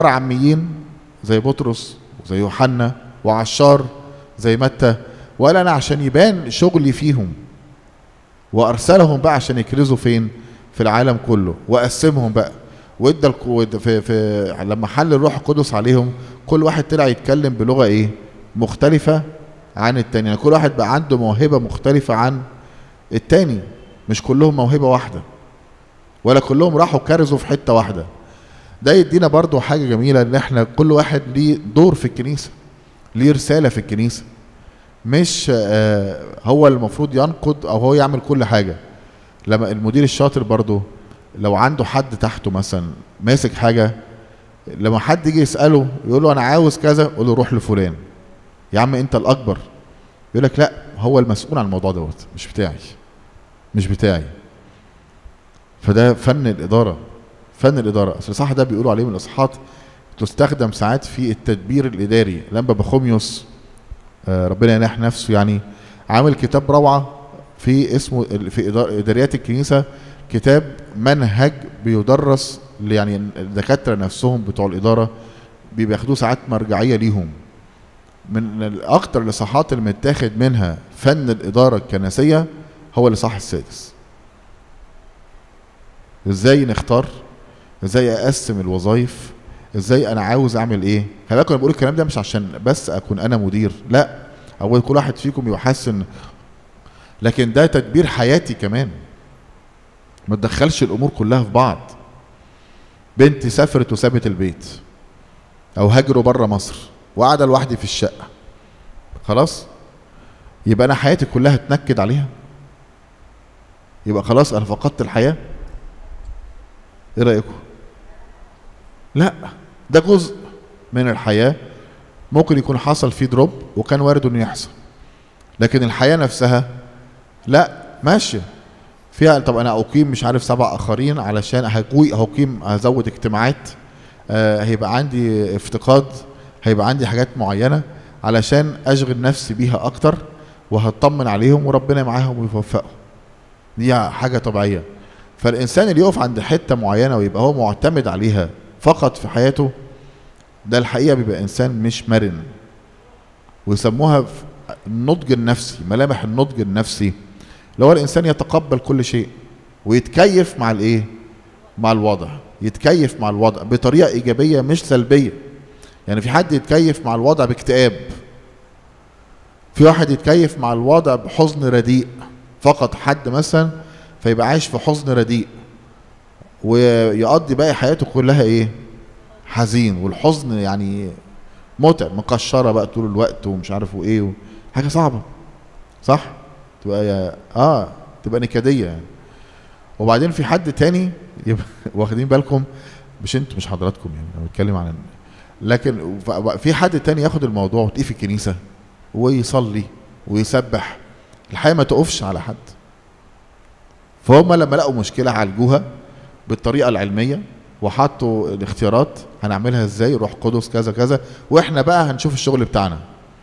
عاميين زي بطرس وزي يوحنا وعشار زي متى وقال انا عشان يبان شغلي فيهم وارسلهم بقى عشان يكرزوا فين في العالم كله وقسمهم بقى وادى الك- ود- في, في لما حل الروح القدس عليهم كل واحد طلع يتكلم بلغه ايه مختلفه عن التاني يعني كل واحد بقى عنده موهبه مختلفه عن التاني مش كلهم موهبه واحده ولا كلهم راحوا كرزوا في حته واحده ده يدينا برضو حاجه جميله ان احنا كل واحد ليه دور في الكنيسه ليه رساله في الكنيسه مش آه، هو المفروض ينقد او هو يعمل كل حاجه لما المدير الشاطر برضو لو عنده حد تحته مثلا ماسك حاجه لما حد يجي يساله يقول له انا عاوز كذا يقول له روح لفلان يا عم انت الاكبر يقول لك لا هو المسؤول عن الموضوع دوت مش بتاعي مش بتاعي فده فن الاداره فن الاداره اصل صح ده بيقولوا عليه من الاصحاحات تستخدم ساعات في التدبير الاداري لما بخوميوس آه، ربنا ينح نفسه يعني عامل كتاب روعه في اسمه في إدار- اداريات الكنيسه كتاب منهج بيدرس ل- يعني الدكاتره نفسهم بتوع الاداره بياخدوه ساعات مرجعيه ليهم من اكتر الاصحاحات اللي متاخد منها فن الاداره الكنسيه هو الاصحاح السادس ازاي نختار ازاي اقسم الوظائف ازاي انا عاوز اعمل ايه خلي بالكم انا بقول الكلام ده مش عشان بس اكون انا مدير لا او كل واحد فيكم يحسن لكن ده تدبير حياتي كمان ما تدخلش الامور كلها في بعض بنتي سافرت وسابت البيت او هاجروا بره مصر وقاعده لوحدي في الشقه خلاص يبقى انا حياتي كلها اتنكد عليها يبقى خلاص انا فقدت الحياه ايه رايكم لا ده جزء من الحياه ممكن يكون حصل فيه دروب وكان وارد انه يحصل لكن الحياه نفسها لا ماشيه فيها طب انا اقيم مش عارف سبع اخرين علشان هقوي هقيم هزود اجتماعات آه هيبقى عندي افتقاد هيبقى عندي حاجات معينه علشان اشغل نفسي بيها اكتر وهطمن عليهم وربنا معاهم ويوفقهم دي حاجه طبيعيه فالانسان اللي يقف عند حته معينه ويبقى هو معتمد عليها فقط في حياته ده الحقيقه بيبقى انسان مش مرن ويسموها في النضج النفسي ملامح النضج النفسي اللي هو الانسان يتقبل كل شيء ويتكيف مع الايه مع الوضع يتكيف مع الوضع بطريقه ايجابيه مش سلبيه يعني في حد يتكيف مع الوضع باكتئاب في واحد يتكيف مع الوضع بحزن رديء فقط حد مثلا فيبقى عايش في حزن رديء ويقضي باقي حياته كلها ايه حزين والحزن يعني متعب مكشره بقى طول الوقت ومش عارف وايه و... حاجه صعبه صح تبقى يا اه تبقى نكديه يعني وبعدين في حد تاني يبقى واخدين بالكم مش انتوا مش حضراتكم يعني انا بتكلم عن لكن ف- في حد تاني ياخد الموضوع وتقيه في الكنيسه ويصلي ويسبح الحياه ما تقفش على حد فهم لما لقوا مشكله عالجوها بالطريقه العلميه وحطوا الاختيارات هنعملها ازاي روح قدس كذا كذا واحنا بقى هنشوف الشغل بتاعنا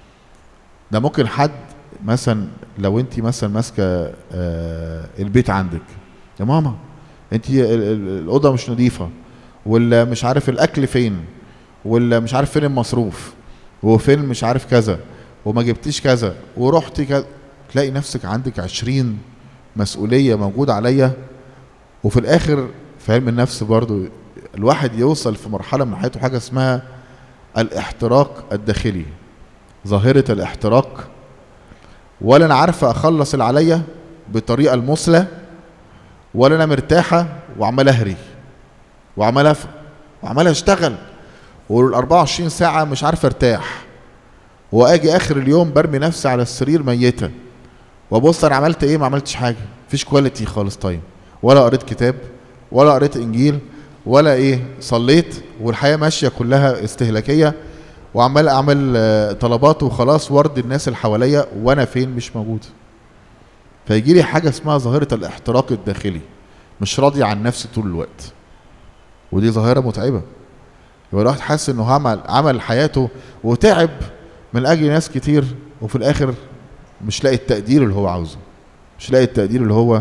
ده ممكن حد مثلا لو انت مثلا ماسكه آه، البيت عندك يا ماما انت ال- ال- الاوضه مش نظيفه ولا مش عارف الاكل فين ولا مش عارف فين المصروف وفين مش عارف كذا وما جبتيش كذا ورحتي كذا تلاقي نفسك عندك عشرين مسؤوليه موجوده عليا وفي الاخر في علم النفس برضو الواحد يوصل في مرحله من حياته حاجه اسمها الاحتراق الداخلي ظاهره الاحتراق ولا انا عارفه اخلص اللي عليا بالطريقه المثلى ولا انا مرتاحه وعمال اهري وعمال افهم وعمال اشتغل وال 24 ساعه مش عارف ارتاح واجي اخر اليوم برمي نفسي على السرير ميته وابص انا عملت ايه ما عملتش حاجه مفيش كواليتي خالص طيب ولا قريت كتاب ولا قريت انجيل ولا ايه صليت والحياه ماشيه كلها استهلاكيه وعمال اعمل آه، طلبات وخلاص وارضي الناس اللي حواليا وانا فين مش موجود فيجي لي حاجه اسمها ظاهره الاحتراق الداخلي مش راضي عن نفسي طول الوقت ودي ظاهره متعبه يبقى الواحد حاسس انه عمل عمل حياته وتعب من اجل ناس كتير وفي الاخر مش لاقي التقدير اللي هو عاوزه مش لاقي التقدير اللي هو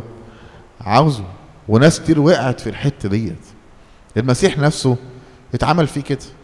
عاوزه وناس كتير وقعت في الحته ديت المسيح نفسه اتعمل فيه كده